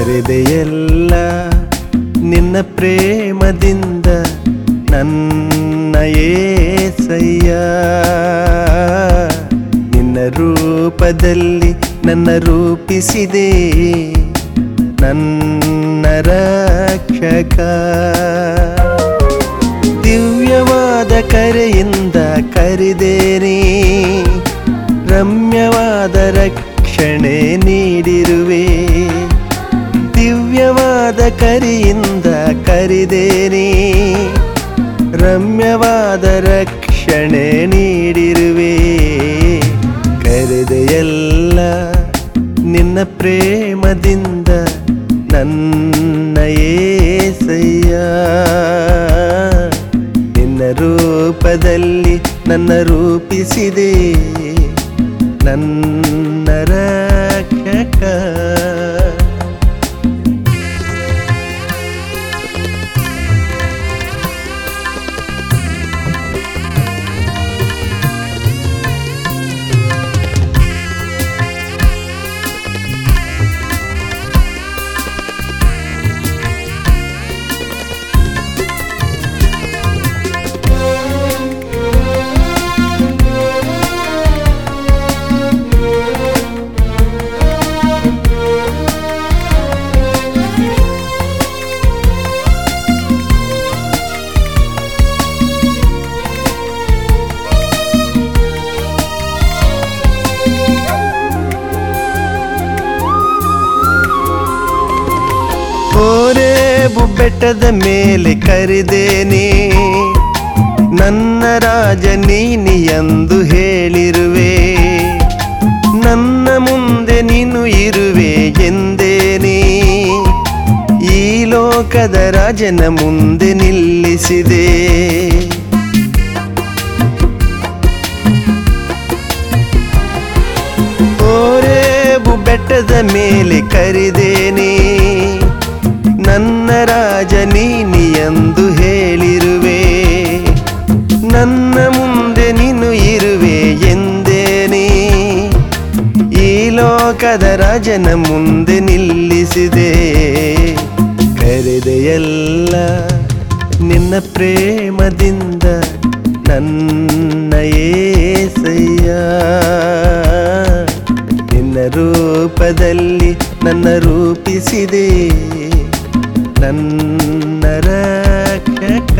ಕರೆದೆಯಲ್ಲ ನಿನ್ನ ಪ್ರೇಮದಿಂದ ನನ್ನ ಏಸಯ್ಯ ನಿನ್ನ ರೂಪದಲ್ಲಿ ನನ್ನ ರೂಪಿಸಿದೆ ನನ್ನ ರಕ್ಷಕ ದಿವ್ಯವಾದ ಕರೆಯಿಂದ ಕರೆದೇನೆ ರಮ್ಯವಾದ ರಕ್ಷಣೆ ನೀಡಿರುವೆ ದಿವ್ಯವಾದ ಕರೆಯಿಂದ ಕರೆದೇನೆ ರಮ್ಯವಾದ ರಕ್ಷಣೆ ನೀಡಿರುವೆ ಕರೆದೆಯಲ್ಲ ನಿನ್ನ ಪ್ರೇಮದಿಂದ ನನ್ನ ಏಸಯ್ಯ ನಿನ್ನ ರೂಪದಲ್ಲಿ ನನ್ನ ರೂಪಿಸಿದೆ ನನ್ನ ರಕ್ಷಕ ಹೋರೇಬು ಬೆಟ್ಟದ ಮೇಲೆ ಕರೆದೇನೆ ನನ್ನ ರಾಜ ನೀನಿ ಎಂದು ಹೇಳಿರುವೆ ನನ್ನ ಮುಂದೆ ನೀನು ಇರುವೆ ಎಂದೇನೆ ಈ ಲೋಕದ ರಾಜನ ಮುಂದೆ ನಿಲ್ಲಿಸಿದೆ ಹೋರೇಬು ಬೆಟ್ಟದ ಮೇಲೆ ಕರೆದೇನೆ ನನ್ನ ರಾಜ ನೀನಿ ಎಂದು ಹೇಳಿರುವೆ ನನ್ನ ಮುಂದೆ ನೀನು ಇರುವೆ ಎಂದೇನೆ ಈ ಲೋಕದ ರಾಜನ ಮುಂದೆ ನಿಲ್ಲಿಸಿದೆ ಕರೆದೆಯಲ್ಲ ನಿನ್ನ ಪ್ರೇಮದಿಂದ ನನ್ನ ಏಸಯ್ಯ ನಿನ್ನ ರೂಪದಲ್ಲಿ ನನ್ನ ರೂಪಿಸಿದೆ ನನ್ನ ರಕ್ಷಕ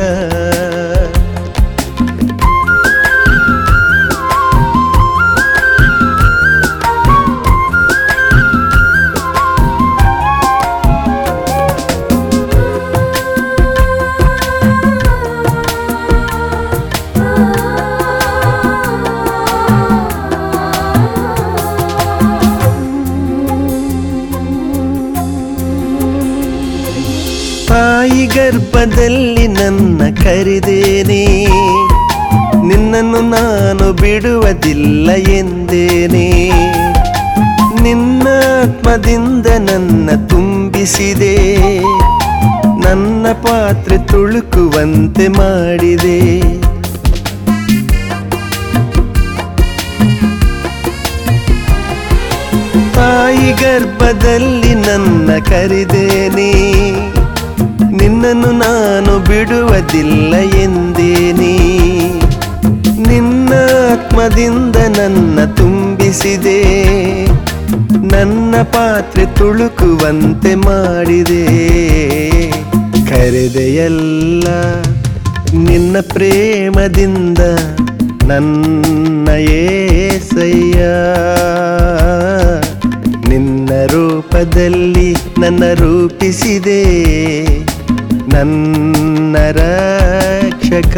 ತಾಯಿ ಗರ್ಭದಲ್ಲಿ ನನ್ನ ಕರೆದೇನೆ ನಿನ್ನನ್ನು ನಾನು ಬಿಡುವುದಿಲ್ಲ ಎಂದೇನೆ ನಿನ್ನ ಆತ್ಮದಿಂದ ನನ್ನ ತುಂಬಿಸಿದೆ ನನ್ನ ಪಾತ್ರೆ ತುಳುಕುವಂತೆ ಮಾಡಿದೆ ತಾಯಿ ಗರ್ಭದಲ್ಲಿ ನನ್ನ ಕರೆದೇನೆ ನಿನ್ನನ್ನು ನಾನು ಬಿಡುವುದಿಲ್ಲ ಎಂದೇನೆ ನಿನ್ನ ಆತ್ಮದಿಂದ ನನ್ನ ತುಂಬಿಸಿದೆ ನನ್ನ ಪಾತ್ರೆ ತುಳುಕುವಂತೆ ಮಾಡಿದೆ ಕರೆದೆಯಲ್ಲ ನಿನ್ನ ಪ್ರೇಮದಿಂದ ನನ್ನ ಏಸಯ್ಯ ನಿನ್ನ ರೂಪದಲ್ಲಿ ನನ್ನ ರೂಪಿಸಿದೆ ನನ್ನ ರಕ್ಷಕ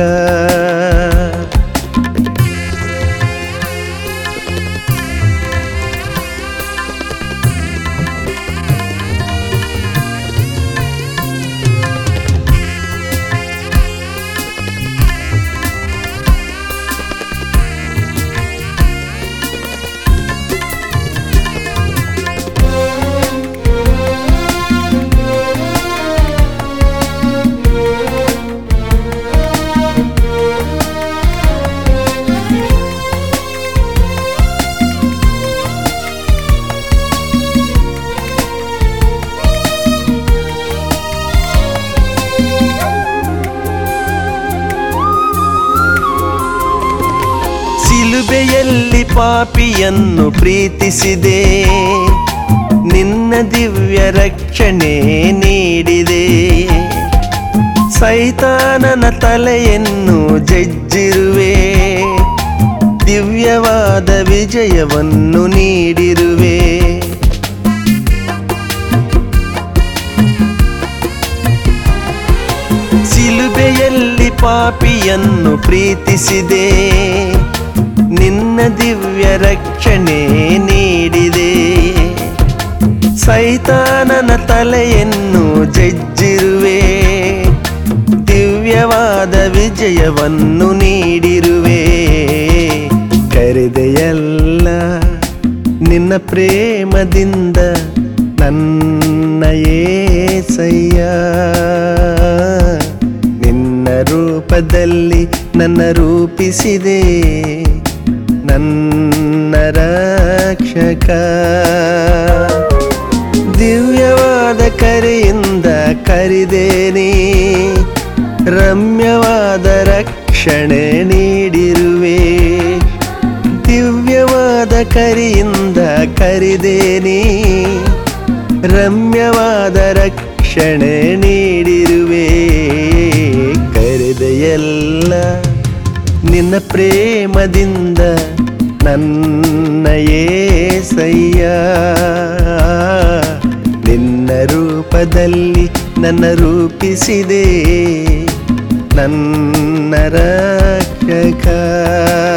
ಸಿಲುಬೆಯಲ್ಲಿ ಪಾಪಿಯನ್ನು ಪ್ರೀತಿಸಿದೆ ನಿನ್ನ ದಿವ್ಯ ರಕ್ಷಣೆ ನೀಡಿದೆ ಸೈತಾನನ ತಲೆಯನ್ನು ಜಜ್ಜಿರುವೆ ದಿವ್ಯವಾದ ವಿಜಯವನ್ನು ನೀಡಿರುವೆ ಸಿಲುಬೆಯಲ್ಲಿ ಪಾಪಿಯನ್ನು ಪ್ರೀತಿಸಿದೆ ನಿನ್ನ ದಿವ್ಯ ರಕ್ಷಣೆ ನೀಡಿದೆ ಸೈತಾನನ ತಲೆಯನ್ನು ಜಜ್ಜಿರುವೆ ದಿವ್ಯವಾದ ವಿಜಯವನ್ನು ನೀಡಿರುವೆ ಕರೆದೆಯಲ್ಲ ನಿನ್ನ ಪ್ರೇಮದಿಂದ ನನ್ನ ಏಸಯ್ಯ ನಿನ್ನ ರೂಪದಲ್ಲಿ ನನ್ನ ರೂಪಿಸಿದೆ ನನ್ನ ರಕ್ಷಕ ದಿವ್ಯವಾದ ಕರೆಯಿಂದ ಕರಿದೇನೆ ರಮ್ಯವಾದ ರಕ್ಷಣೆ ನೀಡಿರುವೆ ದಿವ್ಯವಾದ ಕರೆಯಿಂದ ಕರಿದೇನೆ ರಮ್ಯವಾದ ರಕ್ಷಣೆ ನೀಡಿರುವೆ ಕರೆದೆಯಲ್ಲ ನಿನ್ನ ಪ್ರೇಮದಿಂದ ನನ್ನ ಏಸಯ್ಯ ನಿನ್ನ ರೂಪದಲ್ಲಿ ನನ್ನ ರೂಪಿಸಿದೆ ನನ್ನ ರಕ್ಷಕ